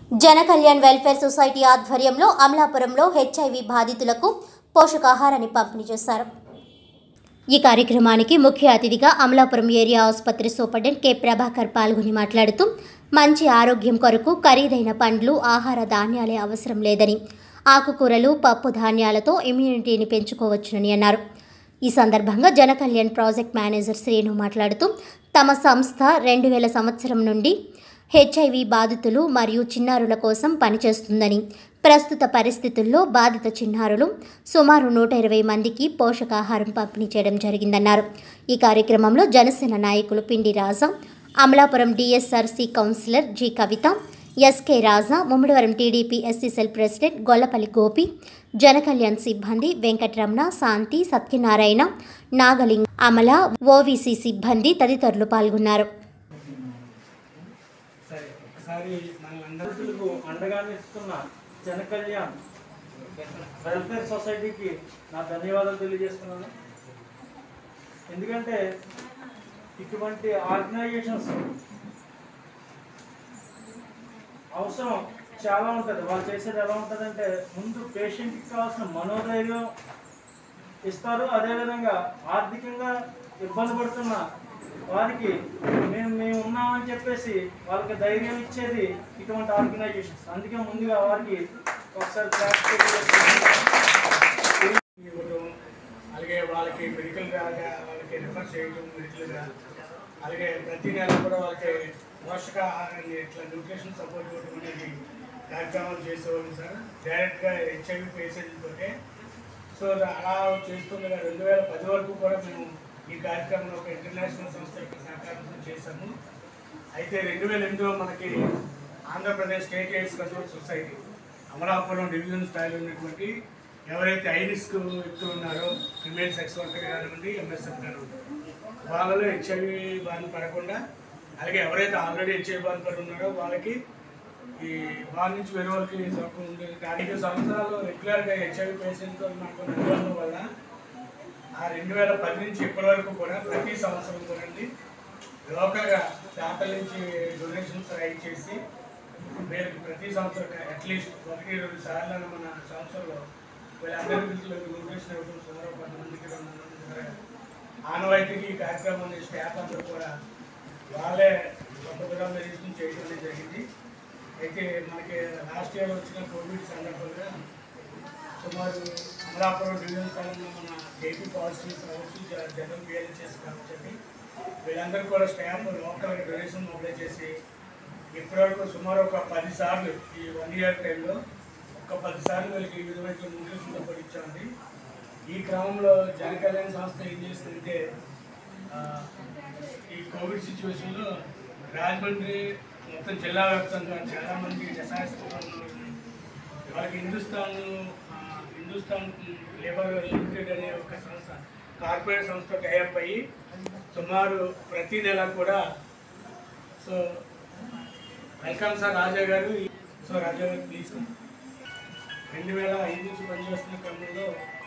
జన Kalyan welfare society ఆధ్వర్యంలో అమలాపురంలో హెచ్ఐవి బాధితులకు పోషకాహారాన్ని పంపిణీ చేశారు ఈ కార్యక్రమానికి ముఖ్య అతిథిగా అమలాపురం ఏరియా ఆసుపత్రి సూపరింటెండెంట్ కె ప్రభాకర్ పాల్గొని మాట్లాడుతూ మంచి ఆరోగ్యం కొరకు ఖరీదైన పండ్లు ఆహార ధాన్యాలే అవసరం లేదని ఆకుకూరలు పప్పు ధాన్యాలతో ఇమ్యూనిటీని పెంచుకోవచ్చునని అన్నారు ఈ సందర్భంగా జనకళ్యాణ్ ప్రాజెక్ట్ మేనేజర్ శ్రీను మాట్లాడుతూ తమ సంస్థ రెండు వేల సంవత్సరం నుండి హెచ్ఐవి బాధితులు మరియు చిన్నారుల కోసం పనిచేస్తుందని ప్రస్తుత పరిస్థితుల్లో బాధిత చిన్నారులు సుమారు నూట ఇరవై మందికి పోషకాహారం పంపిణీ చేయడం జరిగిందన్నారు ఈ కార్యక్రమంలో జనసేన నాయకులు Pindi Raja Amalapuram DSRC councillor G Kavitha SK Raja Mummidivaram TDP SC cell president Gollapalli Gopi Janakalyan సిబ్బంది వెంకటరమణ శాంతి సత్యనారాయణ నాగలింగ్ అమల ఓవీసీ సిబ్బంది తదితరులు పాల్గొన్నారు సరే ఒకసారి మనందరికీ అండగా నిలుస్తున్న జన కళ్యాణ్ వెల్ఫేర్ సొసైటీకి నా ధన్యవాదాలు తెలియజేస్తున్నాను ఎందుకంటే ఇటువంటి ఆర్గనైజేషన్స్ అవసరం చాలా ఉంటుంది వాళ్ళు చేసేది ఎలా ఉంటుందంటే ముందు పేషెంట్కి కావాల్సిన మనోధైర్యం ఇస్తారు అదేవిధంగా ఆర్థికంగా ఇబ్బంది పడుతున్న వారికి మేము మేము ఉన్నామని చెప్పేసి వాళ్ళకి ధైర్యం ఇచ్చేది ఇటువంటి ఆర్గనైజేషన్స్ అందుకే ముందుగా వారికి ఒకసారి క్లాస్ ఇవ్వడం అలాగే వాళ్ళకి మెడికల్ గా వాళ్ళకి రిఫర్ చేయడం మెడికల్గా అలాగే ప్రతి నెల కూడా వాళ్ళకి పోషకాహారాన్ని ఇట్లా న్యూట్రిషన్ సపోర్ట్ ఇవ్వడం అనేది కార్యక్రమాలు చేసేవాళ్ళం సార్ డైరెక్ట్గా హెచ్ఐవి పేషెంట్తోటే సో అలా చేస్తుండగా రెండు వేల పది వరకు కూడా మేము ఈ కార్యక్రమంలో ఒక ఇంటర్నేషనల్ సంస్థ యొక్క సహకారంతో చేశాము అయితే రెండు వేల ఎనిమిదిలో మనకి Andhra Pradesh state AIDS control society Amalapuram division స్థాయిలో ఉన్నటువంటి ఎవరైతే ఐ రిస్క్ వ్యక్తులు ఉన్నారో ఫిమేల్ సెక్స్ వర్కర్ కానివ్వండి ఎంఎస్ఎఫ్ కానివ్వండి వాళ్ళలో హెచ్ఐవి బారిన పడకుండా అలాగే ఎవరైతే ఆల్రెడీ హెచ్ఐవి బారిన పడి ఉన్నారో వాళ్ళకి ఈ వాళ్ళ నుంచి వేరే వాళ్ళకి సోకం ఉండేది ఐదు సంవత్సరాలు రెగ్యులర్గా హెచ్ఐవి పేషెంట్తో మనకు అనుభవం వల్ల ఆ రెండు వేల పది నుంచి ఇప్పటి వరకు కూడా ప్రతి సంవత్సరం కూడా అండి లోకల్గా దాతల నుంచి డొనేషన్స్ రైట్ చేసి వీళ్ళకి ప్రతి సంవత్సరం అట్లీస్ట్ ఒకటి రెండు సార్లు మన సంవత్సరంలో వీళ్ళందరికీ న్యూట్రిషన్ ఇవ్వడం సుమారు కొంతమందికి రెండు వందల మంది వరకు. ఆనవాయితీకి ఈ కార్యక్రమాన్ని స్టాఫ్ అందరూ కూడా వాళ్ళే సొంత విధానం తీసుకుని చేయడం అనేది జరిగింది అయితే మనకి లాస్ట్ ఇయర్ వచ్చిన కోవిడ్ సందర్భంగా సుమారు అమలాపురం డివిజన్ స్థానంలో మన ఏపీ పాలసీస్ కావచ్చు జ- జనరల్ బిఎల్హెచ్ఎస్ కావచ్చు వీళ్ళందరూ కూడా స్టాఫ్ లోకల్ డొనేషన్ మొబైల్ చేసి ఇప్పటివరకు సుమారు ఒక పది సార్లు ఈ వన్ ఇయర్ టైంలో ఒక పది సార్లు వీళ్ళకి ఈ విధమైన న్యూట్రిషన్ సపోర్ట్ ఇచ్చామండి ఈ క్రమంలో జన కళ్యాణ సంస్థ ఏం చేస్తుందంటే ఆ, ఈ కోవిడ్ సిచ్యువేషన్లో రాజమండ్రి మొత్తం జిల్లా వ్యాప్తంగా చాలామంది దశాస్త్రం వాళ్ళకి హిందుస్థాన్ ఆ, హిందుస్థాన్ లేబర్ లిమిటెడ్ అనే ఒక సంస్థ కార్పొరేట్ సంస్థ టైఅప్ అయ్యి సుమారు ప్రతి నెల కూడా సో వెల్కమ్ సార్ రాజా గారు సో రాజా గారు ప్లీజ్ రెండు వేల ఐదు నుంచి పనిచేస్తున్న క్రమంలో